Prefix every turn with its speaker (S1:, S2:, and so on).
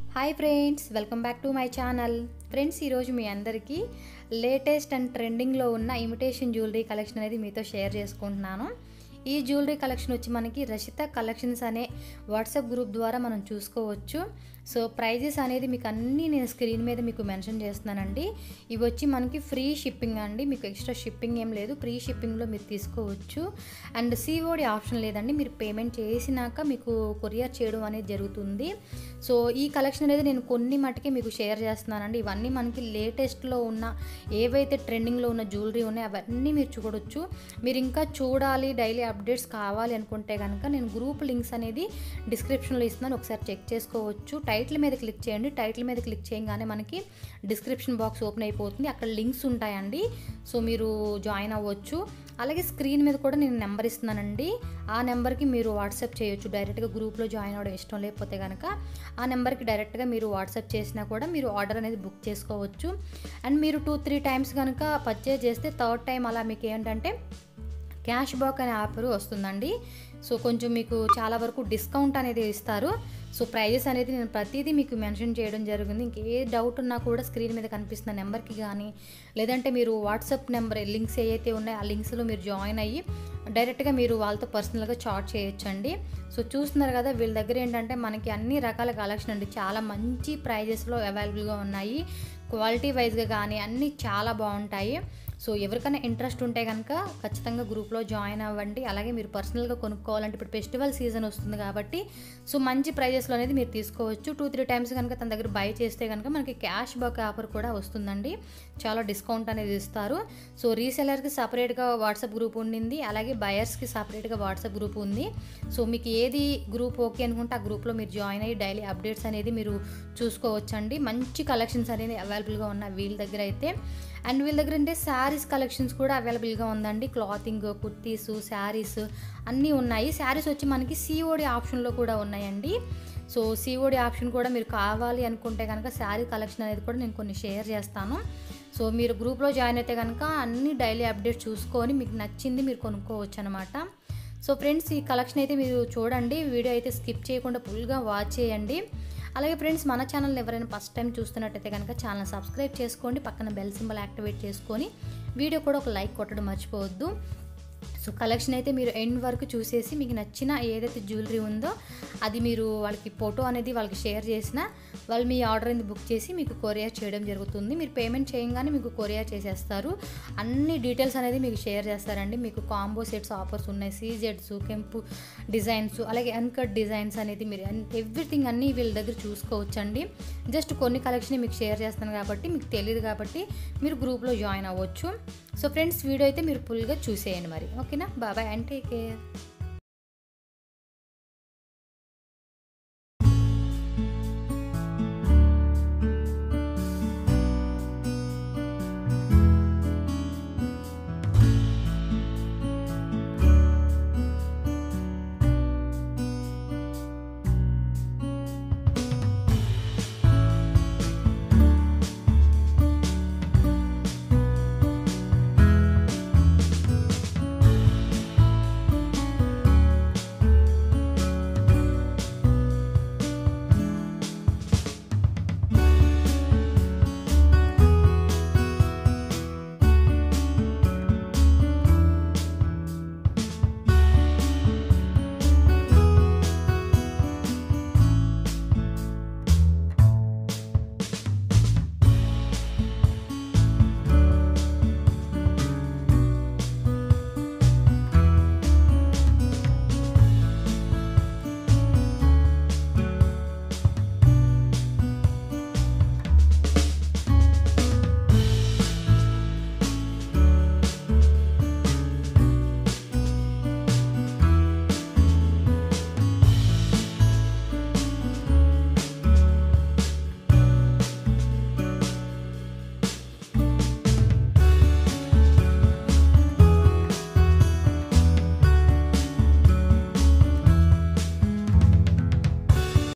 S1: hi friends welcome back to my channel friends ఈరోజు మీ అందరికీ లేటెస్ట్ అండ్ ట్రెండింగ్లో ఉన్న ఇమిటేషన్ జ్యువెలరీ కలెక్షన్ అనేది మీతో షేర్ చేసుకుంటున్నాను ఈ జ్యువెలరీ కలెక్షన్ వచ్చి మనకి రషిత కలెక్షన్స్ అనే వాట్సాప్ గ్రూప్ ద్వారా మనం చూసుకోవచ్చు సో ప్రైజెస్ అనేది మీకు అన్నీ నేను స్క్రీన్ మీద మీకు మెన్షన్ చేస్తున్నానండి ఇవి వచ్చి మనకి ఫ్రీ షిప్పింగ్ అండి మీకు ఎక్స్ట్రా షిప్పింగ్ ఏం లేదు ఫ్రీ షిప్పింగ్లో మీరు తీసుకోవచ్చు అండ్ సిఓడి ఆప్షన్ లేదండి మీరు పేమెంట్ చేసినాక మీకు కొరియర్ చేయడం అనేది జరుగుతుంది సో ఈ కలెక్షన్ అనేది నేను కొన్ని మటుకే మీకు షేర్ చేస్తున్నానండి ఇవన్నీ మనకి లేటెస్ట్లో ఉన్న ఏవైతే ట్రెండింగ్లో ఉన్న జ్యువెలరీ ఉన్నాయో అవన్నీ మీరు చూడొచ్చు మీరు ఇంకా చూడాలి డైలీ అప్డేట్స్ కావాలి అనుకుంటే కనుక నేను గ్రూప్ లింక్స్ అనేది డిస్క్రిప్షన్లో ఇస్తున్నాను ఒకసారి చెక్ చేసుకోవచ్చు టైటిల్ మీద క్లిక్ చేయండి టైటిల్ మీద క్లిక్ చేయగానే మనకి డిస్క్రిప్షన్ బాక్స్ ఓపెన్ అయిపోతుంది అక్కడ లింక్స్ ఉంటాయండి సో మీరు జాయిన్ అవ్వచ్చు అలాగే స్క్రీన్ మీద కూడా నేను నెంబర్ ఇస్తున్నానండి ఆ నెంబర్కి మీరు వాట్సాప్ చేయొచ్చు డైరెక్ట్గా గ్రూప్లో జాయిన్ అవ్వడం ఇష్టం లేకపోతే కనుక ఆ నెంబర్కి డైరెక్ట్గా మీరు వాట్సాప్ చేసినా కూడా మీరు ఆర్డర్ అనేది బుక్ చేసుకోవచ్చు అండ్ మీరు టూ త్రీ టైమ్స్ కనుక పర్చేజ్ చేస్తే థర్డ్ టైం అలా మీకు ఏంటంటే క్యాష్ బ్యాక్ అనే ఆఫర్ వస్తుందండి సో కొంచెం మీకు చాలా వరకు డిస్కౌంట్ అనేది ఇస్తారు సో ప్రైజెస్ అనేది నేను ప్రతిదీ మీకు మెన్షన్ చేయడం జరిగింది ఇంకే డౌట్ ఉన్నా కూడా స్క్రీన్ మీద కనిపిస్తున్న నెంబర్కి కానీ లేదంటే మీరు వాట్సాప్ నెంబర్ లింక్స్ ఏవైతే ఉన్నాయో ఆ లింక్స్లో మీరు జాయిన్ అయ్యి డైరెక్ట్గా మీరు వాళ్ళతో పర్సనల్గా చాట్ చేయొచ్చండి సో చూస్తున్నారు కదా వీళ్ళ దగ్గర ఏంటంటే మనకి అన్ని రకాల కలెక్షన్ అండి చాలా మంచి ప్రైజెస్లో అవైలబుల్గా ఉన్నాయి క్వాలిటీ వైజ్గా కానీ అన్నీ చాలా బాగుంటాయి సో ఎవరికైనా ఇంట్రెస్ట్ ఉంటే కనుక ఖచ్చితంగా గ్రూప్లో జాయిన్ అవ్వండి అలాగే మీరు పర్సనల్గా కొనుక్కోవాలంటే ఇప్పుడు ఫెస్టివల్ సీజన్ వస్తుంది కాబట్టి సో మంచి ప్రైజెస్లో అనేది మీరు తీసుకోవచ్చు టూ త్రీ టైమ్స్ కనుక తన దగ్గర బై చేస్తే కనుక మనకి క్యాష్ బ్యాక్ ఆఫర్ కూడా వస్తుందండి చాలా డిస్కౌంట్ అనేది ఇస్తారు సో రీసెలర్కి సపరేట్గా వాట్సాప్ గ్రూప్ ఉండింది అలాగే బయర్స్కి సపరేట్గా వాట్సాప్ గ్రూప్ ఉంది సో మీకు ఏది గ్రూప్ ఓకే అనుకుంటే ఆ గ్రూప్లో మీరు జాయిన్ అయ్యి డైలీ అప్డేట్స్ అనేది మీరు చూసుకోవచ్చండి మంచి కలెక్షన్స్ అనేది అవైలబుల్గా ఉన్నాయి వీళ్ళ దగ్గర అయితే అండ్ వీళ్ళ దగ్గర అంటే శారీస్ కలెక్షన్స్ కూడా అవైలబుల్గా ఉందండి క్లాతింగ్ కుర్తీస్ శారీస్ అన్నీ ఉన్నాయి శారీస్ వచ్చి మనకి సిఓడి ఆప్షన్లో కూడా ఉన్నాయండి సో సిఓడి ఆప్షన్ కూడా మీరు కావాలి అనుకుంటే కనుక శారీ కలెక్షన్ అనేది కూడా నేను కొన్ని షేర్ చేస్తాను సో మీరు గ్రూప్లో జాయిన్ అయితే కనుక అన్ని డైలీ అప్డేట్ చూసుకొని మీకు నచ్చింది మీరు కొనుక్కోవచ్చు అనమాట సో ఫ్రెండ్స్ ఈ కలెక్షన్ అయితే మీరు చూడండి వీడియో అయితే స్కిప్ చేయకుండా ఫుల్గా వాచ్ చేయండి అలాగే ఫ్రెండ్స్ మన ఛానల్ ఎవరైనా ఫస్ట్ టైం చూస్తున్నట్టయితే కనుక ఛానల్ సబ్స్క్రైబ్ చేసుకోండి పక్కన బెల్ సింబల్ యాక్టివేట్ చేసుకొని వీడియో కూడా ఒక లైక్ కొట్టడం మర్చిపోవద్దు సో కలెక్షన్ అయితే మీరు ఎండ్ వరకు చూసేసి మీకు నచ్చిన ఏదైతే జ్యువెలరీ ఉందో అది మీరు వాళ్ళకి ఫోటో అనేది వాళ్ళకి షేర్ చేసిన వాళ్ళు మీ ఆర్డర్ అనేది బుక్ చేసి మీకు కొరియర్ చేయడం జరుగుతుంది మీరు పేమెంట్ చేయగానే మీకు కొరియర్ చేసేస్తారు అన్ని డీటెయిల్స్ అనేది మీకు షేర్ చేస్తారండి మీకు కాంబో సెట్స్ ఆఫర్స్ ఉన్నాయి సీజెడ్స్ కెంపు డిజైన్స్ అలాగే అన్కట్ డిజైన్స్ అనేది మీరు ఎవ్రీథింగ్ అన్నీ వీళ్ళ దగ్గర చూసుకోవచ్చండి జస్ట్ కొన్ని కలెక్షన్ మీకు షేర్ చేస్తాను కాబట్టి మీకు తెలియదు కాబట్టి మీరు గ్రూప్లో జాయిన్ అవ్వచ్చు సో ఫ్రెండ్స్ వీడియో అయితే మీరు ఫుల్గా చూసేయండి మరి ఓకేనా బాబాయ్ అండ్ టేక్ కేర్